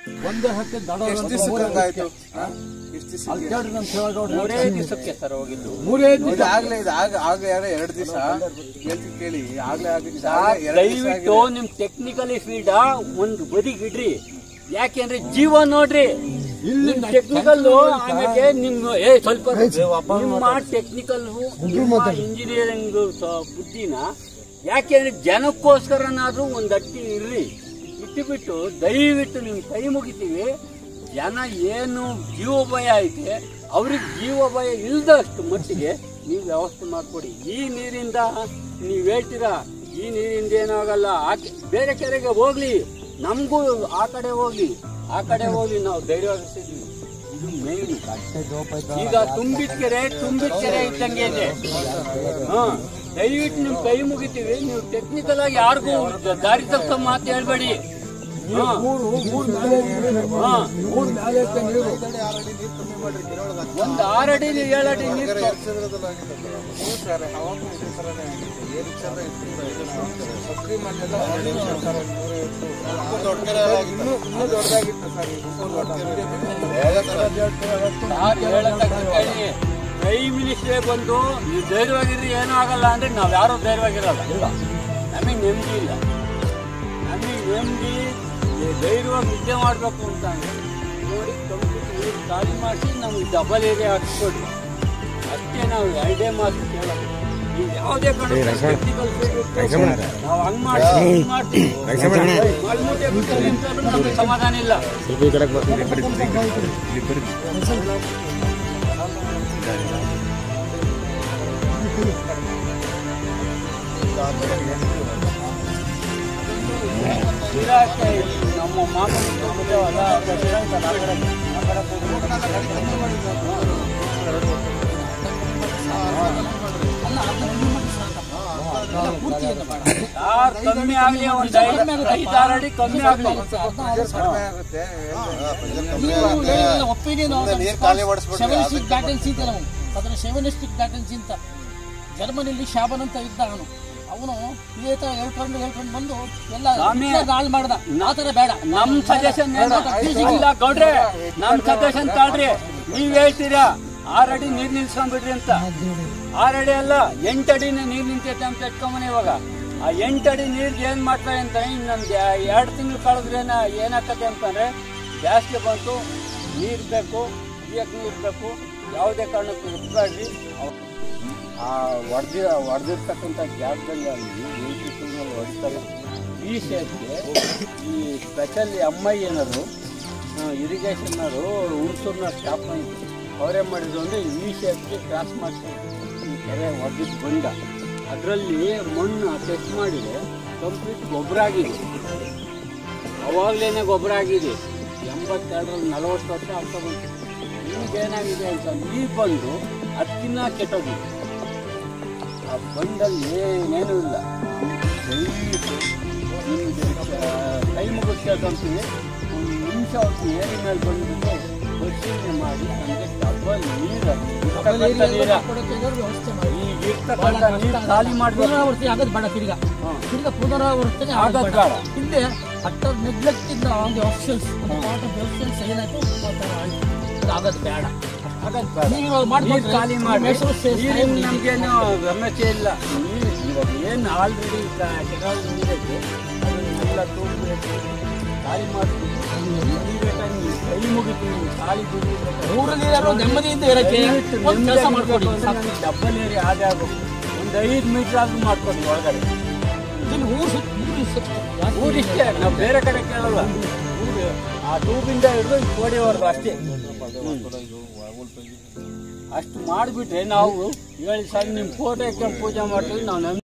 ಒಂದೇ ಹಕ್ಕೆ ದಡ ಎಷ್ಟು ದಿವಸಕ್ಕೆ ಹಂಗಾಯ್ತು ಹಾ? ಎಷ್ಟು ದಿವಸ ಅಲ್ಲಿ ಕೇಳ್ರಿ ನಮ್ಮ ಶಿವಗೌಡ್ರು ಮೂರೇ ದಿವಸಕ್ಕೆ ಸರ್ ಹೋಗಿದ್ದು ಮೂರೇ ದಿವಸ ಇದು ಆಗ್ಲೇ ಇದು ಆಗ ಆಗ ಯಾರೋ ಎರಡು ದಿವಸ ಕೇಳ್ತಿ ಕೇಳಿ ಆಗ್ಲೇ ಆಗ ಇದು ಆಗ್ಲೇ ಎರಡು ದಿವಸ ದಯವಿಟ್ಟು ನಿಮ್ ಟೆಕ್ನಿಕಲಿ ಫೀಲ್ಡ್ ಒಂದು ಬದಿಗಿಡ್ರಿ ಯಾಕೆಂದ್ರೆ ಜೀವ ನೋಡ್ರಿ ಇಲ್ಲಿ ಟೆಕ್ನಿಕಲ್ ಆಮೇಲೆ ನಿಮ್ ಏ ಸ್ವಲ್ಪ ನಿಮ್ಮ ಟೆಕ್ನಿಕಲ್ ಇಂಜಿನಿಯರಿಂಗ್ ಬುದ್ಧಿನ ಯಾಕೆಂದ್ರೆ ಜನಕ್ಕೋಸ್ಕರನಾದ್ರೂ ಒಂದ್ ಅಟ್ಟಿ ಇರ್ರಿ ಇಟ್ಟು ಬಿಟ್ಟು ದಯವಿಟ್ಟು ನಿಮ್ ಕೈ ಮುಗಿತೀವಿ ಜನ ಏನು ಜೀವ ಭಯ ಐತೆ ಅವ್ರಿಗೆ ಜೀವ ಭಯ ಇಲ್ದಷ್ಟು ಮಟ್ಟಿಗೆ ನೀವು ವ್ಯವಸ್ಥೆ ಮಾಡ್ಕೊಡಿ ಈ ನೀರಿಂದ ನೀವು ಹೇಳ್ತೀರಾ ಈ ನೀರಿಂದ ಏನಾಗಲ್ಲ ಆಕೆ ಬೇರೆ ಕೆರೆಗೆ ಹೋಗ್ಲಿ ನಮಗೂ ಆ ಕಡೆ ಹೋಗ್ಲಿ ಆ ಕಡೆ ಹೋಗ್ಲಿ ನಾವು ಧೈರ್ಯವಾಗಿರ್ತಿದ್ವಿ ಇದು ಮೇನ್ ಈಗ ತುಂಬಿದ ಕೆರೆ ತುಂಬಿದ ಕೆರೆ ಇದ್ದಂಗೆ ಇದೆ ಹಾ ದಯವಿಟ್ಟು ನಿಮ್ ಕೈ ಮುಗಿತೀವಿ ನೀವು ಟೆಕ್ನಿಕಲ್ ಆಗಿ ಯಾರಿಗೂ ದಾರಿ ತಪ್ಪ ಮಾತು ಹೇಳ್ಬೇಡಿ ಹಾ. ಮೂರು ಮೂರು ಮೇಲೆ ಐತೆ ನೀರು. ಹಾ. ಮೂರು ಮೇಲೆ ಐತೆ ನೀರು ಒಂದ್ ಆರಡಿ ಏಳಡಿ ನೀರು ಹ್ಞೂ ಸರ್ ಅವಾಗ ಇದೇ ಥರನೇ ಆಗಿತ್ತು. ಏನು ಚಂದ ಇತ್ತು. ಸಕ್ರಿ ಮಣ್ಣೆಲ್ಲ ಹಳ್ಳಿ ಸರ್ಕಾರ ನೂರ ಐವತ್ತು. ಇನ್ನೂ ಇನ್ನೂ ದೊಡ್ಡದಾಗಿತ್ತು ಸರ್ ಇದು. ಯಾರು ಹೇಳೋದಕ್ಕೆ ಕೇಳಿ ಪ್ರೈಮ್ ಮಿನಿಸ್ಟರ್ ಬಂದು ನೀವು ಧೈರ್ಯವಾಗಿರ್ರಿ ಏನೂ ಆಗಲ್ಲ ಅಂದ್ರೆ ನಾವ್ ಯಾರು ಧೈರ್ಯವಾಗಿರಲ್ಲ ಇಲ್ಲ ನಮಗೆ ನೆಮ್ಮದಿ ಇಲ್ಲ ನಮಗೆ ನೆಮ್ಮದಿ ಧೈರ್ಯವಾಗಿ ನಿದ್ದೆ ಮಾಡಬೇಕು ಅಂತ ಅಂದ್ರೆ ನೋಡಿ ಕಂಪ್ಲೀಟ್ ನೀರು ಖಾಲಿ ಮಾಡಿಸಿ ನಮ್ಗೆ ಡಬಲ್ ಏರಿಯಾ ಹಾಕ್ಸ್ಕೊಡ್ರಿ ಅಷ್ಟೇ ನಾವು ಎರಡೇ ಮಾತು ಕೇಳೋದು ನೀವು ಯಾವುದೇ ಟೆಕ್ನಿಕಲ್ ನಾವು ಹಂಗ್ ಮಾಡ್ತೀವಿ ಹಿಂಗ್ ಮಾಡ್ತೀವಿ ಮಲ್ಮೂಟೆ ಬಿಟ್ಟು ನಿಂತ್ಕೊಂಡ್ರು ನಮ್ಗೆ ಸಮಾಧಾನ ಇಲ್ಲ ಇಲಾಖೆ ಈ ನಮ್ಮ ಮಾಮೂಲಿ ಬಿದ್ದವಲ್ಲ, ಅದು ಇರಂತಲ್ಲ, ಆ ಕಡೆ- ಆ ಕಡೆ ಯಾರ್ ಕಮ್ಮಿ ಆಗ್ಲಿ ಒಂದ್ ಐದ್ ಐದಾರು ಅಡಿ ಕಮ್ಮಿ ಆಗ್ಲಿ ಕಡಿಮೆ ಆಗುತ್ತೆ ಒಪ್ಪಿಗೆ ನೀರು ಖಾಲಿ ಮಾಡಿಸ್ಬಿಡ್ರಿ. ಶೆವನಿಸ್ಟಿಕ್ ಬ್ಯಾಟಲ್ಸ್ ಇದೆಯಲ್ಲ ಅವನು ಅದನ್ನ ಶೆವನಿಸ್ಟಿಕ್ ಬ್ಯಾಟಲ್ಸ್ ಅಂತ ಜರ್ಮನಿಲಿ ಶಾಬನ್ ಅಂತ ಇದ್ದ ಅವನು ಅವನು ಇದೇ ತರ ಹೇಳ್ಕೊಂಡು ಹೇಳ್ಕೊಂಡು ಬಂದು ಎಲ್ಲ ಸ್ವಾಮಿ, ಹಿಟ್ಲರ್ನ ಹಾಳು ಮಾಡ್ದ ಆ ತರ ಬೇಡ ನಮ್ ಸಜೆಷನ್ ಇಲ್ಲ ಗೌಡ್ರೆ ನಮ್ ಸಜೆಷನ್ ತಾಳ್ರಿ ನೀವ್ ಹೇಳ್ತೀರಾ ಆರಡಿ ನೀರ್ ನಿಲ್ಸ್ಕೊಂಡ್ಬಿಡ್ರಿ ಅಂತ ಆರಡಿ ಅಲ್ಲ ಎಂಟಡಿನೇ ನೀರ್ ನಿಂತೈತೆ ಅಂತ ಇಟ್ಕೊಂಬನಿ ಇವಾಗ ಆ ಎಂಟಡಿ ನೀರ್ ಏನ್ ಮಾಡ್ತಾರೆ ಅಂತ ಇನ್ನೊಂದ್ ಎರಡು ತಿಂಗಳು ಕಳೆದ್ರೇನ ಏನಾಗ್ತದೆ ಅಂತಂದ್ರೆ ಜಾಸ್ತಿ ಬಂತು ನೀರ್ ಬೇಕು ಕುಡಿಯಕ್ ನೀರ್ ಬೇಕು ಯಾವುದೇ ಕಾರಣಕ್ಕೂ ಇಟ್ಬೇಡ್ರಿ ಆ ಹೊಡೆದಿ ಹೊಡೆದಿರ್ತಕ್ಕಂಥ ಜಾಗದಲ್ಲಿ ಅಲ್ಲಿ ಏಯ್ಟಿ ಹೊಡಿತಾರೆ ಈ ಸೇರ್ಗೆ ಈ ಸ್ಪೆಷಲ್ ಎಮ್ ಐ ಏನಾದ್ರು ಇರಿಗೇಷನ್ನವರು ಹುಣಸೂರಿನ ಸ್ಟಾಪ್ ಮಾಡಿದ್ರು ಅವರೇ ಮಾಡಿದ್ರು ಅಂದರೆ ಈ ಶೇಪ್ಗೆ ಕ್ರಾಸ್ ಮಾಡ್ತಾರೆ ಈ ಕೆರೆ ಹೊಡೆದಿದ್ದು ಬಂದ ಅದರಲ್ಲಿ ಮಣ್ಣು ಟೆಸ್ಟ್ ಮಾಡಿದರೆ ಕಂಪ್ಲೀಟ್ ಗೊಬ್ಬರ ಆಗಿದೆ ಅವಾಗಲೇ ಗೊಬ್ಬರ ಆಗಿದೆ ಎಂಬತ್ತೆರಡರಲ್ಲಿ ನಲವತ್ತು ವರ್ಷ ಆಗ್ತಾ ಬಂತು ಈಗ ಏನಾಗಿದೆ ಅಂತ ಈಗ ಬಂದು ಅದಕ್ಕಿನ್ನ ಕೆಟ್ಟೋಗಿದೆ ಆ ಬಂಡಲ್ಲಿ ಏನೇನೂ ಇಲ್ಲ ದಯವಿಟ್ಟು ನಿಮಗೆ ಕೈ ಮುಗಿಸ್ಬೇಕಂತೀವಿ ಒಂದು ನಿಮಿಷ ಹೊತ್ತು ಏರಿ ಮೇಲೆ ಬಂದ್ಬಿಟ್ಟು ಪರಿಶೀಲನೆ ಮಾಡಿ ನಮಗೆ ಡಬಲ್ ನೀರು ಇರ್ತಕ್ಕಂಥ ನೀರ ಕೊಡೋಕೆ ಏನಾದ್ರು ವ್ಯವಸ್ಥೆ ಮಾಡಿ ಈಗ ಇರ್ತಕ್ಕಂಥ ನೀರು ಖಾಲಿ ಮಾಡಬೇಕು ಪುನರಾವರ್ತಿ ಆಗೋದು ಬೇಡ ತಿರ್ಗಾ ತಿರ್ಗಾ ಪುನರಾವರ್ತನೆ ಆಗೋದು ಆಗೋದು ಬೇಡ ಬೇಡ. ಹಿಂದೆ ಅಟ್ಟರ್ ನೆಗ್ಲೆಕ್ಟ್ ಇಂದ on the officials part of officials ಏನಾಯ್ತು ಆ ಥರ ಆಯ್ತು ಇದು ಆಗೋದು ಬೇಡ ನೀವು ಇವಾಗ ಮಾಡ್ಬೋದು. ನೀರು ಖಾಲಿ ಮಾಡಿ ಮೈಸೂರು ಸ್ಟೇಟ್ ನೀರಿನ ನಮಗೇನು ಗಮನಕ್ಕೆ ಇಲ್ಲ ನೀರು ಇವಾಗ ಏನು ಆಲ್ರೆಡಿ ಕೆನಾಲ್ ನೀರೈತೆ ಅದನ್ನೆಲ್ಲ ತುಂಬಬೇಕು ಖಾಲಿ ಮಾಡ್ತೀವಿ ನೀರು ಕೈ ಮುಗಿತೀವಿ ಖಾಲಿ ಬಿಡ್ಬೇಕು ಊರಲ್ಲಿರೋ ನೆಮ್ಮದಿಯಿಂದ ಇರಕ್ಕೆ ಒಂದು ಕೆಲಸ ಮಾಡ್ಕೊಡಿ ಸಾಕು. ಡಬ್ಬಲ್ ಏರಿ ಆದೇ ಆಗಬೇಕು ಒಂದು ಐದು ಮೀಟರ್ ಆದ್ರೂ ಮಾಡ್ಕೊಡಿ ಒಳಗಡೆ ನಿಮ್ಮ ಊರು ಸುತ್ತ ಊರು ಸುತ್ತ ಊರಿಷ್ಟೇ ನಾವು ಬೇರೆ ಕಡೆ ಕೇಳಲ್ಲ ಊರು ಆ ತೂಬಿಂದ ಹಿಡಿದು ಕೋಡಿವರೆಗೂ ಅಷ್ಟೇ ಅಷ್ಟು ಮಾಡಿಬಿಟ್ರೆ ನಾವು ಹೇಳಿ ಸರ್ ನಿಮ್ಮ ಫೋಟೋ ಪೂಜೆ ಮಾಡ್ತೀವಿ ನಾವು ನಂಬಿ